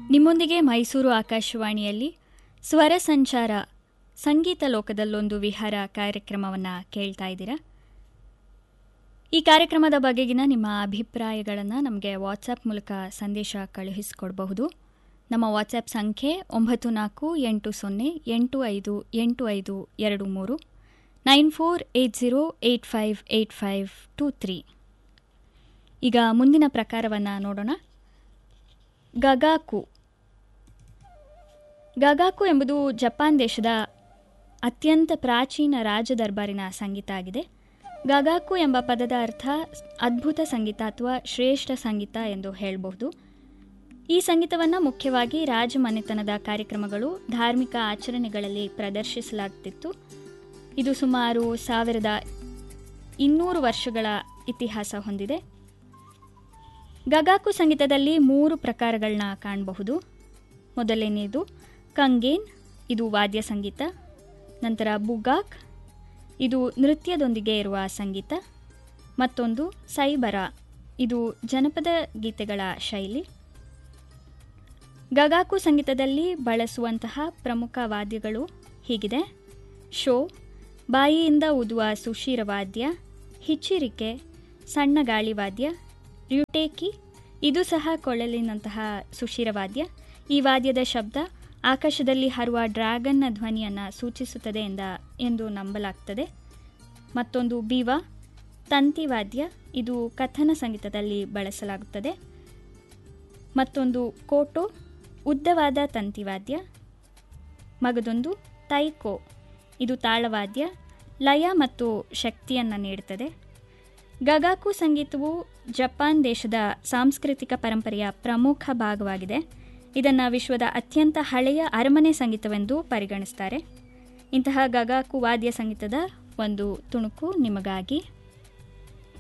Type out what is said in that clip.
ನಿಮ್ಮೊಂದಿಗೆ ಮೈಸೂರು ಆಕಾಶವಾಣಿಯಲ್ಲಿ ಸ್ವರ ಸಂಚಾರ ಸಂಗೀತ ಲೋಕದಲ್ಲೊಂದು ವಿಹಾರ ಕಾರ್ಯಕ್ರಮವನ್ನು ಕೇಳ್ತಾ ಇದ್ದೀರಾ ಈ ಕಾರ್ಯಕ್ರಮದ ಬಗೆಗಿನ ನಿಮ್ಮ ಅಭಿಪ್ರಾಯಗಳನ್ನು ನಮಗೆ ವಾಟ್ಸಪ್ ಮೂಲಕ ಸಂದೇಶ ಕಳುಹಿಸಿಕೊಡಬಹುದು ನಮ್ಮ ವಾಟ್ಸಪ್ ಸಂಖ್ಯೆ ಒಂಬತ್ತು ನಾಲ್ಕು ಎಂಟು ಸೊನ್ನೆ ಎಂಟು ಐದು ಎಂಟು ಐದು ಎರಡು ಮೂರು nine four eight zero eight five eight five two three ಈಗ ಮುಂದಿನ ಪ್ರಕಾರವನ್ನು ನೋಡೋಣ ಗಗಾಕು ಗಗಾಕು ಎಂಬುದು ಜಪಾನ್ ದೇಶದ ಅತ್ಯಂತ ಪ್ರಾಚೀನ ರಾಜ ದರ್ಬಾರಿನ ಸಂಗೀತ ಆಗಿದೆ ಗಗಾಕು ಎಂಬ ಪದದ ಅರ್ಥ ಅದ್ಭುತ ಸಂಗೀತ ಅಥವಾ ಶ್ರೇಷ್ಠ ಸಂಗೀತ ಎಂದು ಹೇಳಬಹುದು ಈ ಸಂಗೀತವನ್ನು ಮುಖ್ಯವಾಗಿ ರಾಜಮನೆತನದ ಕಾರ್ಯಕ್ರಮಗಳು ಧಾರ್ಮಿಕ ಆಚರಣೆಗಳಲ್ಲಿ ಪ್ರದರ್ಶಿಸಲಾಗುತ್ತಿತ್ತು ಇದು ಸುಮಾರು ಸಾವಿರದ ಇನ್ನೂರು ವರ್ಷಗಳ ಇತಿಹಾಸ ಹೊಂದಿದೆ ಗಗಾಕು ಸಂಗೀತದಲ್ಲಿ ಮೂರು ಪ್ರಕಾರಗಳನ್ನ ಕಾಣಬಹುದು ಮೊದಲನೆಯದು ಕಂಗೇನ್ ಇದು ವಾದ್ಯ ಸಂಗೀತ ನಂತರ ಬುಗಾಕ್ ಇದು ನೃತ್ಯದೊಂದಿಗೆ ಇರುವ ಸಂಗೀತ ಮತ್ತೊಂದು ಸೈಬರ ಇದು ಜನಪದ ಗೀತೆಗಳ ಶೈಲಿ ಗಗಾಕು ಸಂಗೀತದಲ್ಲಿ ಬಳಸುವಂತಹ ಪ್ರಮುಖ ವಾದ್ಯಗಳು ಹೀಗಿದೆ ಶೋ ಬಾಯಿಯಿಂದ ಊದುವ ಸುಶೀರ ವಾದ್ಯ ಹಿಚ್ಚಿರಿಕೆ ಸಣ್ಣ ಗಾಳಿ ವಾದ್ಯ ರ್ಯುಟೇಕಿ ಇದು ಸಹ ಕೊಳಲಿನಂತಹ ಸುಶೀರ ವಾದ್ಯ ಈ ವಾದ್ಯದ ಶಬ್ದ ಆಕಾಶದಲ್ಲಿ ಹರುವ ಡ್ರ್ಯಾಗನ್ನ ಧ್ವನಿಯನ್ನು ಸೂಚಿಸುತ್ತದೆ ಎಂದ ಎಂದು ನಂಬಲಾಗ್ತದೆ ಮತ್ತೊಂದು ಬೀವ ತಂತಿವಾದ್ಯ ಇದು ಕಥನ ಸಂಗೀತದಲ್ಲಿ ಬಳಸಲಾಗುತ್ತದೆ ಮತ್ತೊಂದು ಕೋಟೋ ಉದ್ದವಾದ ತಂತಿವಾದ್ಯ ಮಗದೊಂದು ತೈಕೋ ಇದು ತಾಳವಾದ್ಯ ಲಯ ಮತ್ತು ಶಕ್ತಿಯನ್ನು ನೀಡುತ್ತದೆ ಗಗಾಕು ಸಂಗೀತವು ಜಪಾನ್ ದೇಶದ ಸಾಂಸ್ಕೃತಿಕ ಪರಂಪರೆಯ ಪ್ರಮುಖ ಭಾಗವಾಗಿದೆ ಇದನ್ನು ವಿಶ್ವದ ಅತ್ಯಂತ ಹಳೆಯ ಅರಮನೆ ಸಂಗೀತವೆಂದು ಪರಿಗಣಿಸ್ತಾರೆ ಇಂತಹ ಗಗಾಕು ವಾದ್ಯ ಸಂಗೀತದ ಒಂದು ತುಣುಕು ನಿಮಗಾಗಿ